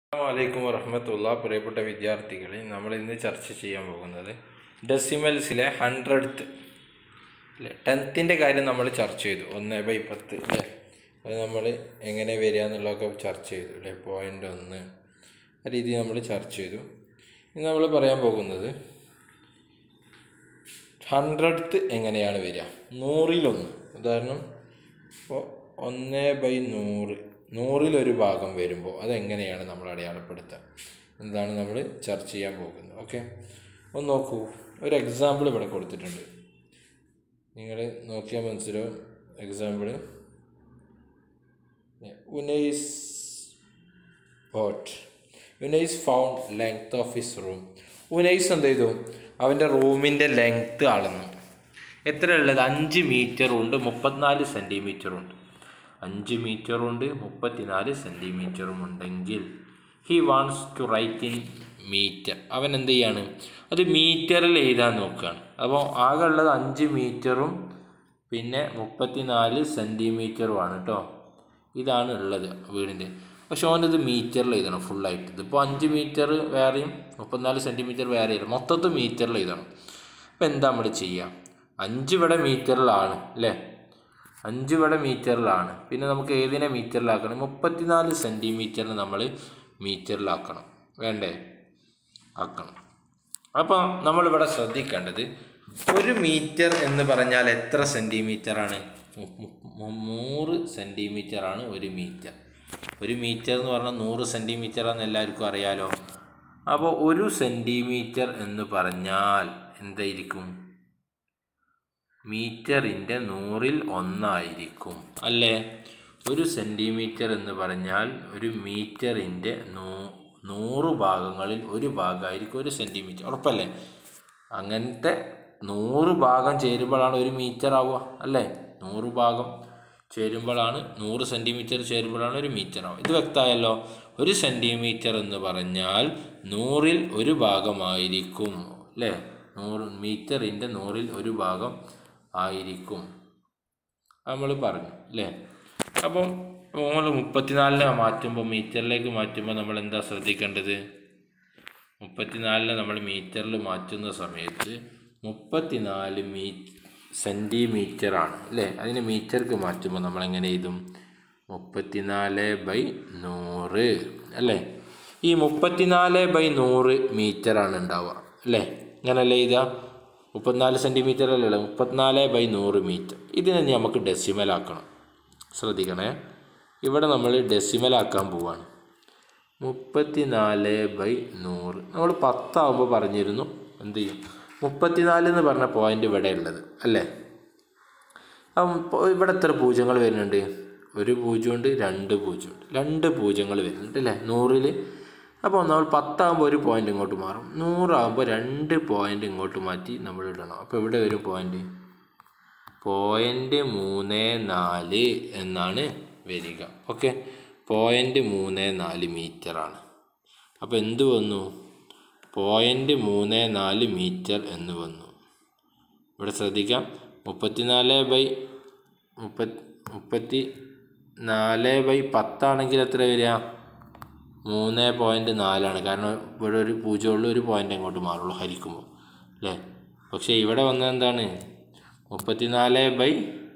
അലൈക്കും വറഹമത്തുള്ള പ്രിയപ്പെട്ട വിദ്യാർത്ഥികളെ നമ്മൾ ഇന്ന് ചർച്ച ചെയ്യാൻ പോകുന്നത് ഡെസിമൽസിലെ ഹൺഡ്രഡ്ത്ത് അല്ലേ ടെൻത്തിൻ്റെ കാര്യം നമ്മൾ ചർച്ച ചെയ്തു ഒന്ന് ബൈ പത്ത് അല്ലേ അത് നമ്മൾ എങ്ങനെ വരിക എന്നുള്ളതൊക്കെ ചർച്ച ചെയ്തു അല്ലേ പോയിൻ്റ് ഒന്ന് ആ രീതി നമ്മൾ ചർച്ച ചെയ്തു ഇന്ന് നമ്മൾ പറയാൻ പോകുന്നത് ഹൺഡ്രഡ്ത്ത് എങ്ങനെയാണ് വരിക നൂറിലൊന്ന് ഉദാഹരണം ഇപ്പോൾ ഒന്ന് ബൈ നൂറ് നൂറിലൊരു ഭാഗം വരുമ്പോൾ അതെങ്ങനെയാണ് നമ്മൾ അടയാളപ്പെടുത്തുക എന്താണ് നമ്മൾ ചർച്ച ചെയ്യാൻ പോകുന്നത് ഓക്കെ ഒന്ന് നോക്കൂ ഒരു എക്സാമ്പിൾ ഇവിടെ കൊടുത്തിട്ടുണ്ട് നിങ്ങൾ നോക്കിയാൽ മനസ്സിലാവും example Unais bought Unais found length of his room Unais എന്ത് ചെയ്തു അവൻ്റെ റൂമിൻ്റെ ലെങ്ത്ത് അളന്നു എത്ര ഉള്ളത് അഞ്ച് മീറ്ററും ഉണ്ട് മുപ്പത്തിനാല് സെൻറ്റിമീറ്ററും ഉണ്ട് അഞ്ച് മീറ്ററുണ്ട് മുപ്പത്തിനാല് സെൻറ്റിമീറ്ററും ഉണ്ടെങ്കിൽ he wants to write in metre അവൻ എന്ത് ചെയ്യാണ് അത് മീറ്ററിൽ എഴുതാൻ നോക്കുകയാണ് അപ്പോൾ ആകെ ഉള്ളത് അഞ്ച് മീറ്ററും പിന്നെ മുപ്പത്തിനാല് സെൻറ്റിമീറ്ററുമാണ് കേട്ടോ ഇതാണ് ഉള്ളത് വീടിൻ്റെ പക്ഷെ ഓൻ്റെ ഇത് മീറ്ററിൽ എഴുതണം ഫുള്ളായിട്ട് ഇതിപ്പോൾ അഞ്ച് മീറ്റർ വേറെയും മുപ്പത്തിനാല് സെൻറ്റിമീറ്റർ വേറെ എഴുതണം മൊത്തത്തിൽ മീറ്ററിൽ എഴുതണം അപ്പോൾ എന്താ നമ്മൾ ചെയ്യുക അഞ്ച് ഇവിടെ മീറ്ററിലാണ് അല്ലേ അഞ്ച് ഇവിടെ മീറ്ററിലാണ് പിന്നെ നമുക്ക് ഏതിനെ മീറ്ററിലാക്കണം മുപ്പത്തിനാല് സെൻറ്റിമീറ്ററിന് നമ്മൾ മീറ്ററിലാക്കണം വേണ്ടേ ആക്കണം അപ്പോൾ നമ്മളിവിടെ ശ്രദ്ധിക്കേണ്ടത് ഒരു മീറ്റർ എന്ന് പറഞ്ഞാൽ എത്ര സെൻറ്റിമീറ്ററാണ് നൂറ് സെൻറ്റിമീറ്ററാണ് ഒരു മീറ്റർ ഒരു മീറ്റർ എന്ന് പറഞ്ഞാൽ നൂറ് സെൻറ്റിമീറ്ററാന്ന് എല്ലാവർക്കും അറിയാലോ അപ്പോൾ ഒരു സെൻറ്റിമീറ്റർ എന്ന് പറഞ്ഞാൽ എന്തായിരിക്കും മീറ്ററിൻ്റെ നൂറിൽ ഒന്നായിരിക്കും അല്ലേ ഒരു സെൻറ്റിമീറ്റർ എന്ന് പറഞ്ഞാൽ ഒരു മീറ്ററിൻ്റെ നൂ നൂറ് ഭാഗങ്ങളിൽ ഒരു ഭാഗമായിരിക്കും ഒരു സെൻറ്റിമീറ്റർ ഉറപ്പല്ലേ അങ്ങനത്തെ നൂറ് ഭാഗം ചേരുമ്പോഴാണ് ഒരു മീറ്റർ ആവുക അല്ലേ നൂറ് ഭാഗം ചേരുമ്പോഴാണ് നൂറ് സെൻറ്റിമീറ്റർ ചേരുമ്പോഴാണ് ഒരു മീറ്റർ ആവുക ഇത് വ്യക്തമായല്ലോ ഒരു സെൻറ്റിമീറ്റർ എന്ന് പറഞ്ഞാൽ നൂറിൽ ഒരു ഭാഗമായിരിക്കും അല്ലേ നൂറ് മീറ്ററിൻ്റെ നൂറിൽ ഒരു ഭാഗം ആയിരിക്കും നമ്മൾ പറഞ്ഞു അല്ലേ അപ്പം നമ്മൾ മുപ്പത്തിനാലിനെ മാറ്റുമ്പോൾ മീറ്ററിലേക്ക് മാറ്റുമ്പോൾ നമ്മൾ എന്താ ശ്രദ്ധിക്കേണ്ടത് മുപ്പത്തിനാലിനെ നമ്മൾ മീറ്ററിൽ മാറ്റുന്ന സമയത്ത് മുപ്പത്തിനാല് മീ സെൻറ്റിമീറ്ററാണ് അല്ലേ അതിനെ മീറ്റർക്ക് മാറ്റുമ്പോൾ നമ്മൾ എങ്ങനെ എഴുതും മുപ്പത്തിനാല് ബൈ നൂറ് അല്ലേ ഈ മുപ്പത്തിനാല് ബൈ നൂറ് മീറ്ററാണ് ഉണ്ടാവുക അല്ലേ ഇങ്ങനല്ലേ എഴുതുക മുപ്പത്തിനാല് സെൻറ്റിമീറ്റർ അല്ലല്ലോ മുപ്പത്തിനാല് ബൈ നൂറ് മീറ്റർ ഇതിനെ നമുക്ക് ഡെസിമൽ ആക്കണം ശ്രദ്ധിക്കണേ ഇവിടെ നമ്മൾ ഡെസിമൽ ആക്കാൻ പോവാണ് മുപ്പത്തിനാല് ബൈ നൂറ് നമ്മൾ പത്താവുമ്പോൾ പറഞ്ഞിരുന്നു എന്ത് ചെയ്യും മുപ്പത്തിനാല് എന്ന് പറഞ്ഞ പോയിൻ്റ് ഇവിടെ ഉള്ളത് അല്ലേ അപ്പം ഇവിടെ എത്ര പൂജ്യങ്ങൾ വരുന്നുണ്ട് ഒരു പൂജ്യമുണ്ട് രണ്ട് പൂജ്യമുണ്ട് രണ്ട് പൂജ്യങ്ങൾ വരുന്നുണ്ട് അല്ലേ നൂറിൽ അപ്പോൾ നമ്മൾ പത്താകുമ്പോൾ ഒരു പോയിൻ്റ് ഇങ്ങോട്ട് മാറും നൂറാകുമ്പോൾ രണ്ട് പോയിൻ്റ് ഇങ്ങോട്ട് മാറ്റി നമ്മൾ ഇടണം അപ്പോൾ ഇവിടെ വരും പോയിൻ്റ് പോയിൻ്റ് മൂന്ന് നാല് എന്നാണ് വരിക ഓക്കെ പോയിൻ്റ് മൂന്ന് നാല് മീറ്ററാണ് അപ്പോൾ എന്ത് വന്നു പോയിൻ്റ് മൂന്ന് നാല് മീറ്റർ എന്ന് വന്നു ഇവിടെ ശ്രദ്ധിക്കാം മുപ്പത്തിനാല് ബൈ മുപ്പത്തി മുപ്പത്തി നാല് ബൈ പത്താണെങ്കിൽ എത്ര വരിക മൂന്ന് പോയിൻറ്റ് നാലാണ് കാരണം ഇവിടെ ഒരു പൂജ്യമുള്ള ഒരു പോയിൻ്റ് അങ്ങോട്ട് മാറുള്ളൂ ഹരിക്കുമ്പോൾ അല്ലേ പക്ഷേ ഇവിടെ വന്നത് എന്താണ് മുപ്പത്തിനാല് ബൈ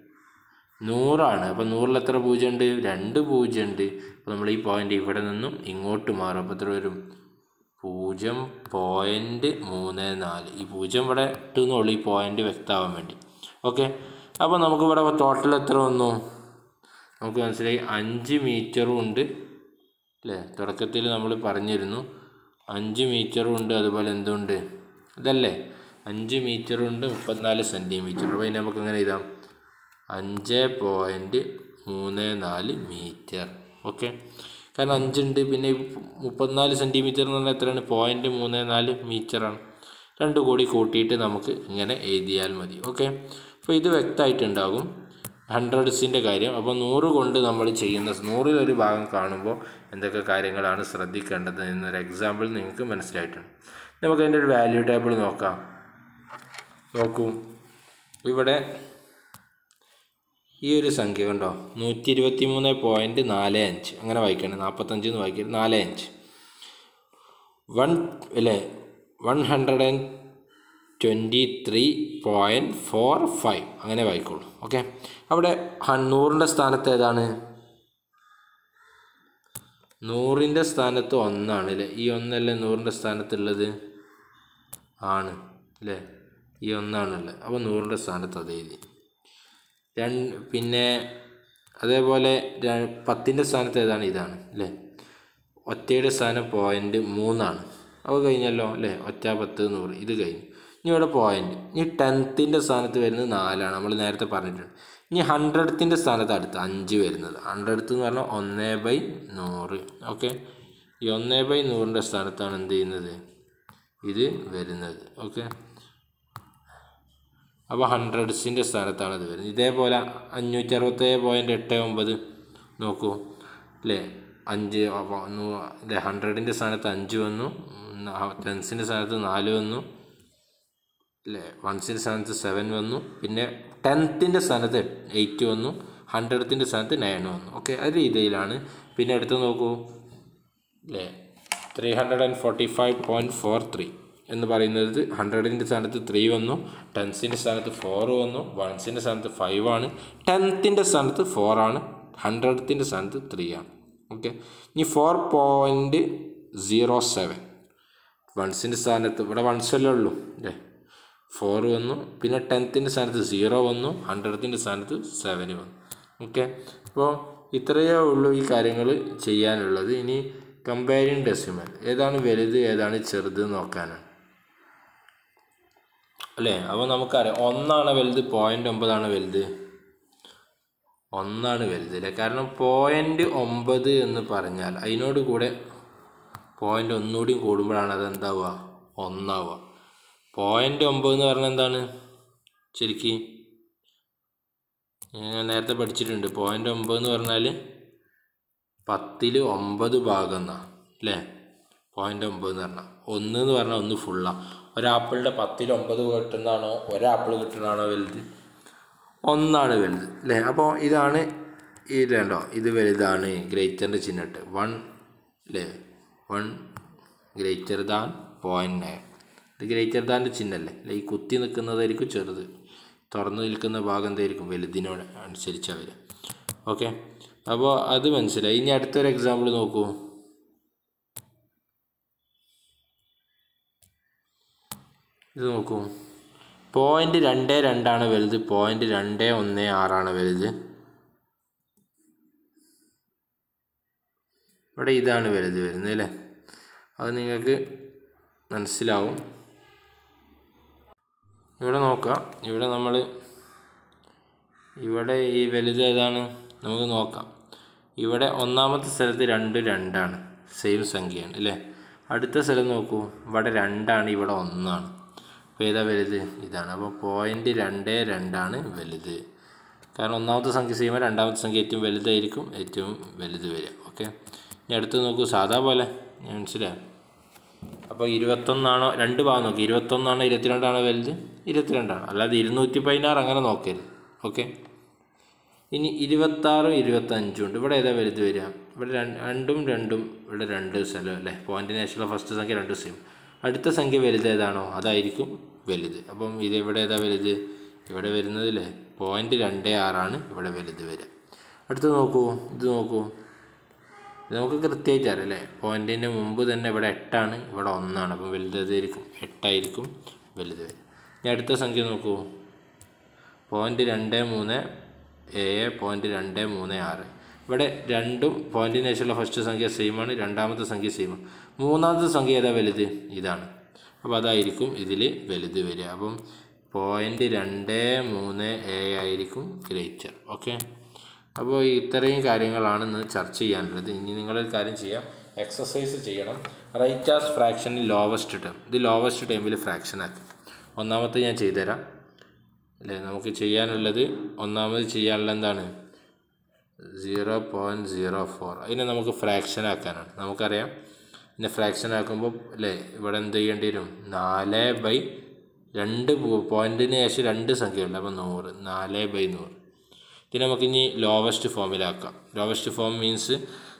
നൂറാണ് അപ്പോൾ നൂറിൽ എത്ര പൂജ്യം ഉണ്ട് രണ്ട് പൂജ്യം ഉണ്ട് അപ്പോൾ നമ്മൾ ഈ പോയിൻ്റ് ഇവിടെ നിന്നും ഇങ്ങോട്ട് മാറും അപ്പോൾ എത്ര വരും പൂജ്യം പോയിൻ്റ് മൂന്ന് നാല് ഈ പൂജ്യം ഇവിടെ ഇട്ടുന്നുള്ളൂ ഈ പോയിൻ്റ് വ്യക്തമാവാൻ വേണ്ടി ഓക്കെ അപ്പോൾ നമുക്കിവിടെ ടോട്ടൽ എത്ര വന്നു നമുക്ക് മനസ്സിലായി അഞ്ച് മീറ്ററും ഉണ്ട് അല്ലേ തുടക്കത്തിൽ നമ്മൾ പറഞ്ഞിരുന്നു അഞ്ച് മീറ്ററും ഉണ്ട് അതുപോലെ എന്തുണ്ട് ഇതല്ലേ അഞ്ച് മീറ്ററുണ്ട് മുപ്പത്തിനാല് സെൻറ്റിമീറ്റർ അപ്പോൾ അതിന് നമുക്ക് എങ്ങനെ എഴുതാം അഞ്ച് പോയിൻറ്റ് മൂന്ന് നാല് മീറ്റർ ഓക്കെ കാരണം അഞ്ചുണ്ട് പിന്നെ മുപ്പത്തിനാല് സെൻറ്റിമീറ്റർ എന്ന് പറഞ്ഞാൽ എത്രയാണ് പോയിൻറ്റ് മൂന്ന് നാല് മീറ്ററാണ് രണ്ട് കൂടി കൂട്ടിയിട്ട് നമുക്ക് ഇങ്ങനെ എഴുതിയാൽ മതി ഓക്കെ അപ്പോൾ ഇത് വ്യക്തമായിട്ടുണ്ടാകും ഹൺഡ്രഡ്സിൻ്റെ കാര്യം അപ്പോൾ നൂറ് കൊണ്ട് നമ്മൾ ചെയ്യുന്ന നൂറിൽ ഒരു ഭാഗം കാണുമ്പോൾ എന്തൊക്കെ കാര്യങ്ങളാണ് ശ്രദ്ധിക്കേണ്ടത് എന്നൊരു എക്സാമ്പിൾ നിങ്ങൾക്ക് മനസ്സിലായിട്ടുണ്ട് നമുക്ക് അതിൻ്റെ ഒരു വാല്യൂ ടേബിൾ നോക്കാം നോക്കൂ ഇവിടെ ഈ ഒരു സംഖ്യ കണ്ടോ നൂറ്റി ഇരുപത്തി മൂന്ന് പോയിൻറ്റ് നാല് അഞ്ച് അങ്ങനെ വായിക്കണം നാൽപ്പത്തഞ്ച് എന്ന് വായിക്കരുത് നാല് അഞ്ച് വൺ അല്ലേ one hundred and twenty three point four five അങ്ങനെ വായിക്കോളൂ ഓക്കെ അവിടെ ഹൺ- നൂറിൻ്റെ സ്ഥാനത്ത് ഏതാണ് നൂറിൻ്റെ സ്ഥാനത്ത് ഒന്നാണ് അല്ലേ ഈ ഒന്നല്ലേ നൂറിൻ്റെ സ്ഥാനത്തുള്ളത് ആണ് അല്ലേ ഈ ഒന്നാണുള്ളത് അപ്പോൾ നൂറിൻ്റെ സ്ഥാനത്ത് അത് എഴുതി രണ്ട് പിന്നെ അതേപോലെ ര- പത്തിൻ്റെ സ്ഥാനത്ത് ഏതാണ് ഇതാണ് അല്ലേ ഒറ്റയുടെ സ്ഥാനം പോയിൻ്റ് മൂന്നാണ് അപ്പോൾ കഴിഞ്ഞല്ലോ അല്ലേ ഒറ്റ പത്ത് നൂറ് ഇത് കഴിഞ്ഞു ഇനി ഇവിടെ പോയിൻ്റ് ഇനി ടെൻത്തിൻ്റെ സ്ഥാനത്ത് വരുന്നത് നാലാണ് നമ്മൾ നേരത്തെ പറഞ്ഞിട്ടുണ്ട് ഇനി ഹൺഡ്രഡത്തിൻ്റെ സ്ഥാനത്ത് അടുത്ത് അഞ്ച് വരുന്നത് ഹൺഡ്രഡത്ത് എന്ന് പറഞ്ഞാൽ ഒന്ന് ബൈ നൂറ് ഓക്കെ ഈ ഒന്ന് ബൈ നൂറിൻ്റെ സ്ഥാനത്താണ് എന്ത് ചെയ്യുന്നത് ഇത് വരുന്നത് ഓക്കെ അപ്പോൾ ഹൺഡ്രഡ്സിൻ്റെ സ്ഥാനത്താണ് ഇത് വരുന്നത് ഇതേപോലെ അഞ്ഞൂറ്റി അറുപത്തേഴ് പോയിൻറ്റ് എട്ട് ഒമ്പത് നോക്കൂ അല്ലേ അഞ്ച് അവ- നൂ- അല്ലേ ഹൺഡ്രഡിൻ്റെ സ്ഥാനത്ത് അഞ്ച് വന്നു ടെൻസിൻ്റെ സ്ഥാനത്ത് നാല് വന്നു അല്ലേ വൺസിൻ്റെ സ്ഥാനത്ത് സെവൻ വന്നു പിന്നെ ടെൻത്തിൻ്റെ സ്ഥാനത്ത് എയ്റ്റ് വന്നു ഹൺഡ്രഡത്തിൻ്റെ സ്ഥാനത്ത് നയൻ വന്നു ഓക്കെ ആ രീതിയിലാണ് പിന്നെ അടുത്ത് നോക്കൂ അല്ലേ three hundred and forty five point four three എന്ന് പറയുന്നത് ഹൺഡ്രഡിൻ്റെ സ്ഥാനത്ത് ത്രീ വന്നു ടെൻസിൻ്റെ സ്ഥാനത്ത് ഫോർ വന്നു വൺസിൻ്റെ സ്ഥാനത്ത് ഫൈവ് ആണ് ടെൻത്തിൻ്റെ സ്ഥാനത്ത് ഫോർ ആണ് ഹൺഡ്രഡത്തിൻ്റെ സ്ഥാനത്ത് ത്രീ ആണ് ഓക്കെ ഇനി ഫോർ പോയിൻറ്റ് സീറോ സെവൻ വൺസിൻ്റെ സ്ഥാനത്ത് ഇവിടെ വൺസല്ലേ ഉള്ളൂ അല്ലേ ഫോർ വന്നു പിന്നെ ടെൻത്തിൻ്റെ സ്ഥാനത്ത് സീറോ വന്നു ഹൺഡ്രഡത്തിൻ്റെ സ്ഥാനത്ത് സെവന് വന്നു ഓക്കെ അപ്പോൾ ഇത്രയേ ഉള്ളൂ ഈ കാര്യങ്ങൾ ചെയ്യാനുള്ളത് ഇനി കമ്പാരിങ് ഡെസിമൽ ഏതാണ് വലുത് ഏതാണ് ചെറുത് നോക്കാനാണ് അല്ലേ അപ്പോൾ നമുക്കറിയാം ഒന്നാണ് വലുത് പോയിൻ്റ് ഒമ്പതാണ് വലുത് ഒന്നാണ് വലുത് അല്ലേ കാരണം പോയിൻ്റ് ഒമ്പത് എന്ന് പറഞ്ഞാൽ അതിനോട് കൂടെ പോയിൻ്റ് ഒന്നുകൂടിയും കൂടുമ്പോഴാണ് അത് എന്താവുക ഒന്നാവുക പോയിൻ്റ് ഒമ്പത് എന്ന് പറഞ്ഞാൽ എന്താണ് ശരിക്ക് ഞാൻ നേരത്തെ പഠിച്ചിട്ടുണ്ട് പോയിൻ്റ് ഒമ്പത് എന്ന് പറഞ്ഞാൽ പത്തിൽ ഒമ്പത് ഭാഗം എന്നാ അല്ലേ പോയിൻ്റ് ഒമ്പത് എന്ന് പറഞ്ഞാൽ ഒന്ന് എന്ന് പറഞ്ഞാൽ ഒന്ന് ഫുള്ളാണ് ഒരാപ്പിളിൻ്റെ പത്തിൽ ഒമ്പത് കിട്ടുന്നതാണോ ഒരാപ്പിൾ കിട്ടുന്നതാണോ വലുത് ഒന്നാണ് വലുത് അല്ലേ അപ്പോൾ ഇതാണ് ഈ രണ്ടോ ഇത് വലുതാണ് ഗ്രേറ്ററിൻ്റെ ചിഹ്നട്ട് വൺ അല്ലേ one greater than point nine ഇത് ഗ്രേറ്റർ ദാൻ്റെ ചിഹ്നമല്ലേ അല്ലേ ഈ കുത്തി നിൽക്കുന്നതായിരിക്കും ചെറുത് തുറന്നു നിൽക്കുന്ന ഭാഗം എന്തായിരിക്കും വലുതിനോട് അനുസരിച്ചാണ് വരിക ഓക്കെ അപ്പോൾ അത് മനസ്സിലായി ഇനി അടുത്തൊരു എക്സാമ്പിൾ നോക്കൂ ഇത് നോക്കൂ പോയിൻ്റ് രണ്ട് രണ്ടാണ് വലുത് പോയിൻ്റ് രണ്ട് ഒന്ന് ആറാണ് വലുത് ഇവിടെ ഇതാണ് വലുത് വരുന്നത് അല്ലേ അത് നിങ്ങൾക്ക് മനസ്സിലാവും ഇവിടെ നോക്കാം ഇവിടെ നമ്മൾ ഇവിടെ ഈ വലുത് ഏതാണ് നമുക്ക് നോക്കാം ഇവിടെ ഒന്നാമത്തെ സ്ഥലത്ത് രണ്ട് രണ്ടാണ് സെയിം സംഖ്യയാണ് അല്ലേ അടുത്ത സ്ഥലം നോക്കൂ ഇവിടെ രണ്ടാണ് ഇവിടെ ഒന്നാണ് അപ്പോൾ ഏതാ വലുത് ഇതാണ് അപ്പോൾ പോയിൻ്റ് രണ്ട് രണ്ടാണ് വലുത് കാരണം ഒന്നാമത്തെ സംഖ്യ ചെയ്യുമ്പോൾ രണ്ടാമത്തെ സംഖ്യ ഏറ്റവും വലുതായിരിക്കും ഏറ്റവും വലുത് വരിക ഓക്കെ ഇനി അടുത്ത് നോക്കൂ സാധാ പോലെ ഞാൻ മനസ്സിലായോ അപ്പോൾ ഇരുപത്തൊന്നാണോ രണ്ട് ഭാഗം നോക്കി ഇരുപത്തൊന്നാണോ ഇരുപത്തിരണ്ടാണോ വലുത് ഇരുപത്തിരണ്ടാണ് അല്ലാതെ ഇരുന്നൂറ്റി പതിനാറ് അങ്ങനെ നോക്കരുത് ഓക്കെ ഇനി ഇരുപത്താറും ഇരുപത്തഞ്ചും ഉണ്ട് ഇവിടെ ഏതാ വലുത് വരിക ഇവിടെ രണ്ട് രണ്ടും രണ്ടും ഇവിടെ രണ്ട് സ്ഥലം അല്ലേ പോയിൻറ്റിന് ശേഷമുള്ള ഫസ്റ്റ് സംഖ്യ രണ്ട് സെയിം അടുത്ത സംഖ്യ വലുത് ഏതാണോ അതായിരിക്കും വലുത് അപ്പം ഇത് ഇവിടെ ഏതാ വലുത് ഇവിടെ വരുന്നതില്ലേ പോയിൻറ്റ് രണ്ട് ആറാണ് ഇവിടെ വലുത് വരിക അടുത്ത് നോക്കൂ ഇത് നോക്കൂ ഇത് നമുക്ക് കൃത്യമായിട്ട് അറിയാം അല്ലേ പോയിൻറ്റിൻ്റെ മുമ്പ് തന്നെ ഇവിടെ എട്ടാണ് ഇവിടെ ഒന്നാണ് അപ്പം വലുത് ഏതായിരിക്കും എട്ടായിരിക്കും വലുത് വരിക ഇനി അടുത്ത സംഖ്യ നോക്കൂ പോയിൻറ്റ് രണ്ട് മൂന്ന് ഏഴ് പോയിൻറ്റ് രണ്ട് മൂന്ന് ആറ് ഇവിടെ രണ്ടും പോയിൻറ്റിന് ശേഷമുള്ള ഫസ്റ്റ് സംഖ്യ സെയിമാണ് രണ്ടാമത്തെ സംഖ്യ സെയിമാണ് മൂന്നാമത്തെ സംഖ്യ ഏതാ വലുത് ഇതാണ് അപ്പോൾ അതായിരിക്കും ഇതിൽ വലുത് വരിക അപ്പം പോയിൻറ്റ് രണ്ട് മൂന്ന് ഏഴ് ആയിരിക്കും ഗ്രേറ്റർ ഓക്കെ അപ്പോൾ ഇത്രയും കാര്യങ്ങളാണ് ഇന്ന് ചർച്ച ചെയ്യാനുള്ളത് ഇനി നിങ്ങളൊരു കാര്യം ചെയ്യാം എക്സസൈസ് ചെയ്യണം റൈറ്റ് ആസ് ഫ്രാക്ഷനിൽ ലോവസ്റ്റ് ടേം ഇത് ലോവസ്റ്റ് ടൈമിൽ ഫ്രാക്ഷൻ ആക്കി ഒന്നാമത്തെ ഞാൻ ചെയ്തുതരാം അല്ലേ നമുക്ക് ചെയ്യാനുള്ളത് ഒന്നാമത് ചെയ്യാനുള്ള എന്താണ് സീറോ പോയിൻറ്റ് സീറോ ഫോർ അതിനെ നമുക്ക് ഫ്രാക്ഷൻ ആക്കാനാണ് നമുക്കറിയാം പിന്നെ ഫ്രാക്ഷൻ ആക്കുമ്പോൾ അല്ലേ ഇവിടെ എന്ത് ചെയ്യേണ്ടി വരും നാല് ബൈ രണ്ട് പോയിൻറ്റിന് ശേഷം രണ്ട് സംഖ്യയുണ്ട് അപ്പോൾ നൂറ് നാല് ബൈ നൂറ് ഇതിനെ നമുക്ക് ഇനി ലോവസ്റ്റ് ഫോമിലാക്കാം ലോവസ്റ്റ് ഫോം മീൻസ്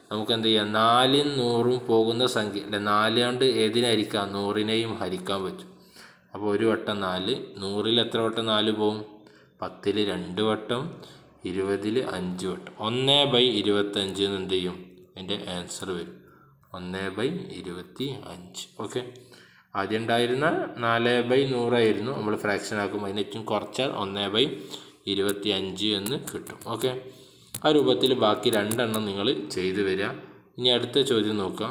നമുക്ക് എന്ത് ചെയ്യാം നാലും നൂറും പോകുന്ന സംഖ്യ അല്ലെ നാല് കൊണ്ട് ഏതിനെ ഹരിക്കാം നൂറിനെയും ഹരിക്കാൻ പറ്റും അപ്പോൾ ഒരു വട്ടം നാല് നൂറിൽ എത്ര വട്ടം നാല് പോവും പത്തിൽ രണ്ട് വട്ടം ഇരുപതിൽ അഞ്ച് വട്ടം ഒന്ന് ബൈ ഇരുപത്തഞ്ച് എന്ന് എന്ത് ചെയ്യും എൻ്റെ ആൻസർ വരും ഒന്ന് ബൈ ഇരുപത്തി അഞ്ച് ഓക്കെ ആദ്യം ഉണ്ടായിരുന്ന നാല് ബൈ നൂറായിരുന്നു നമ്മൾ ഫ്രാക്ഷൻ ആക്കും അതിന് ഏറ്റവും കുറച്ചാൽ ഒന്ന് ബൈ ഇരുപത്തി അഞ്ച് എന്ന് കിട്ടും ഓക്കെ ആ രൂപത്തിൽ ബാക്കി രണ്ടെണ്ണം നിങ്ങൾ ചെയ്തു വരിക ഇനി അടുത്ത ചോദ്യം നോക്കാം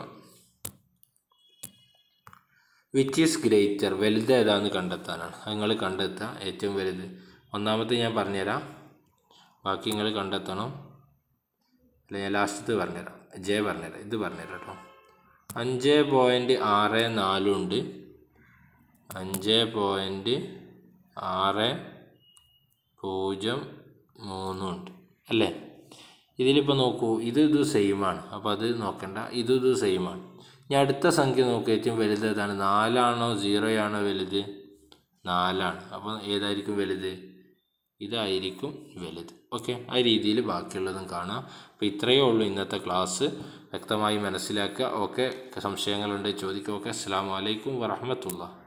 വിച്ച് ഈസ് ഗ്രേറ്റർ വലുത് ഏതാണെന്ന് കണ്ടെത്താനാണ് നിങ്ങൾ കണ്ടെത്തുക ഏറ്റവും വലുത് ഒന്നാമത്തെ ഞാൻ പറഞ്ഞുതരാം ബാക്കി നിങ്ങൾ കണ്ടെത്തണം അല്ല ഞാൻ ലാസ്റ്റത്ത് പറഞ്ഞുതരാം ജെ പറഞ്ഞുതരാം ഇത് പറഞ്ഞുതരാം കേട്ടോ അഞ്ച് പോയിൻറ്റ് ആറ് നാലുണ്ട് അഞ്ച് പോയിൻറ്റ് ആറ് പൂജ്യം മൂന്നുണ്ട് അല്ലേ ഇതിലിപ്പോൾ നോക്കൂ ഇത് ഇത് സെയിമാണ് അപ്പോൾ അത് നോക്കണ്ട ഇത് ഇത് സെയിമാണ് ഇനി അടുത്ത സംഖ്യ നോക്കുക ഏറ്റവും വലുത് ഏതാണ് നാലാണോ സീറോയാണോ വലുത് നാലാണ് അപ്പോൾ ഏതായിരിക്കും വലുത് ഇതായിരിക്കും വലുത് ഓക്കെ ആ രീതിയിൽ ബാക്കിയുള്ളതും കാണാം അപ്പോൾ ഇത്രയേ ഉള്ളൂ ഇന്നത്തെ ക്ലാസ് വ്യക്തമായി മനസ്സിലാക്കുക ഓക്കെ സംശയങ്ങളുണ്ട് ചോദിക്കുക ഓക്കെ അസ്സാം വലൈക്കും വറഹമത്തുള്ള